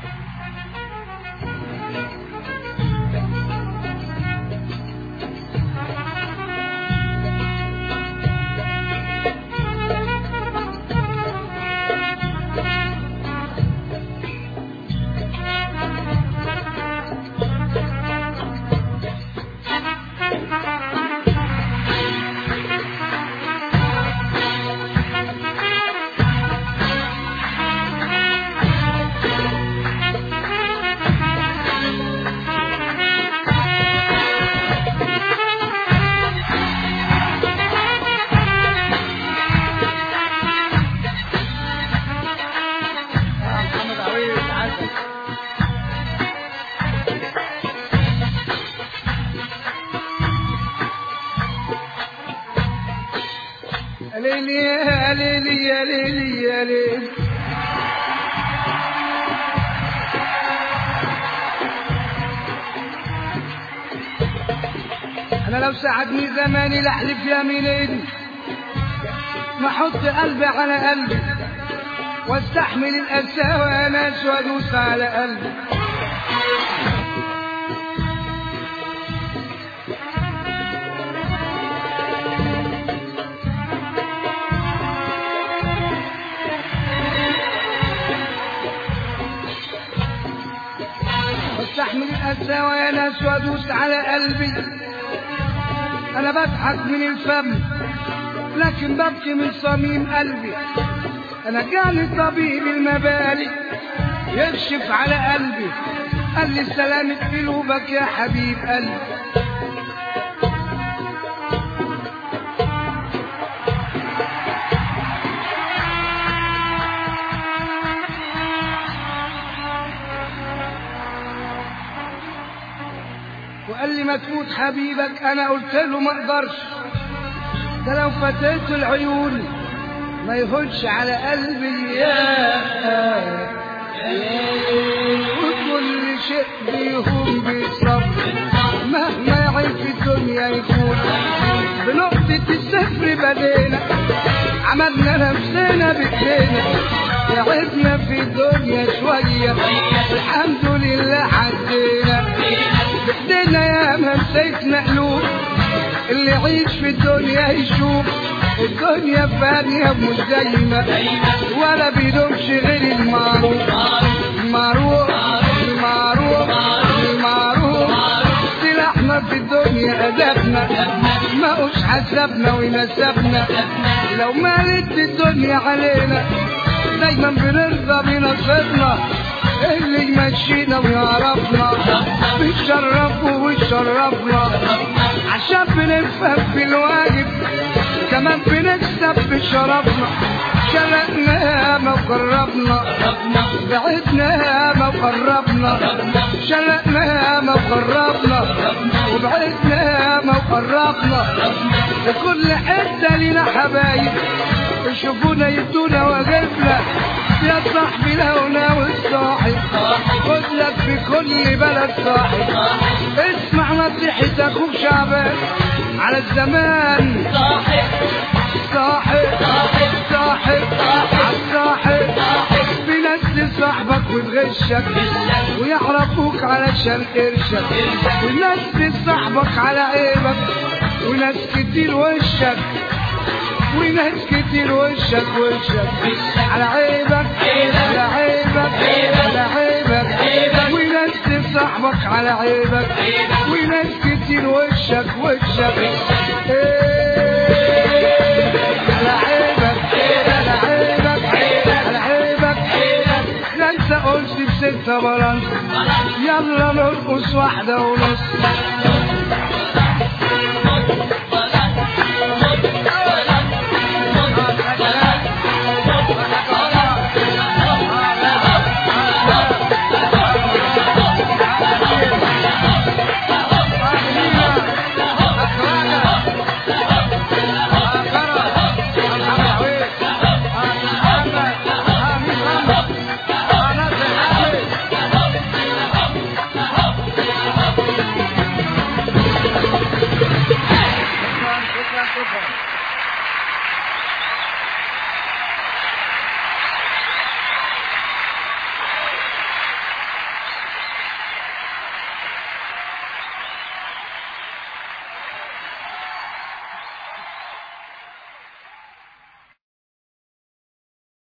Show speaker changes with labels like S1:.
S1: يا محمد عويل عسل يا ليلي يا ليلي يا ليلي يا ليلي انا لو ساعدني زماني لاحلف يمينين ما احط قلبي على قلبي واستحمل الاسى وانا وادوس على قلبي واستحمل الاسى وانا وادوس على قلبي انا بضحك من الفم لكن ببكي من صميم قلبي انا جاني طبيب المبالي يكشف على قلبي قال لي سلامة قلوبك يا حبيب قلبي وقال لي ما تموت حبيبك انا قلت له ما اقدرش ده لو فتيت العيون ما يهونش على قلبي يا وكل شيء بيهون بالصبر مهما يعيب في الدنيا يكون بنقطة الصفر بدينا عملنا نفسنا بايدينا تعبنا في الدنيا شوية الحمد لله عدينا بايدينا يا ما مسيت مقلوب اللي يعيش في الدنيا يشوف الدنيا فانية مش دايمة ولا بيدومش غير المعروف المعروف المعروف المعروف سلاحنا في الدنيا أدبنا ما قوش حسبنا ونسبنا لو مالت الدنيا علينا دايما بنرضى بنصيبنا اللي يمشينا ويعرفنا بيشرفه ويشرفنا عشان بنفهم في الواجب كمان بنكسب بشرفنا شلقنا ما وقربنا بعدنا ما وقربنا شلقنا ما وقربنا وبعدنا ما وقربنا في كل حتة لينا حبايب يشوفونا يدونا واجبنا يا صاحبي لو ناوي الصاحب خد لك في كل بلد صاحب اسمع نصيحة اخوك شعبان على الزمان
S2: صاحب
S1: صاحب صاحب صاحب بينزل صاحبك وتغشك ويعرفوك علشان قرشك وينزل صاحبك على عيبك وناس كتير وشك وناس كتير وشك وشك على عيبك على عيبك على عيبك وينزل صاحبك على عيبك وناس كتير وشك وشك إيه، على عيبك على عيبك على عيبك لا انت قلت بستة بلانس يلا نرقص واحدة ونص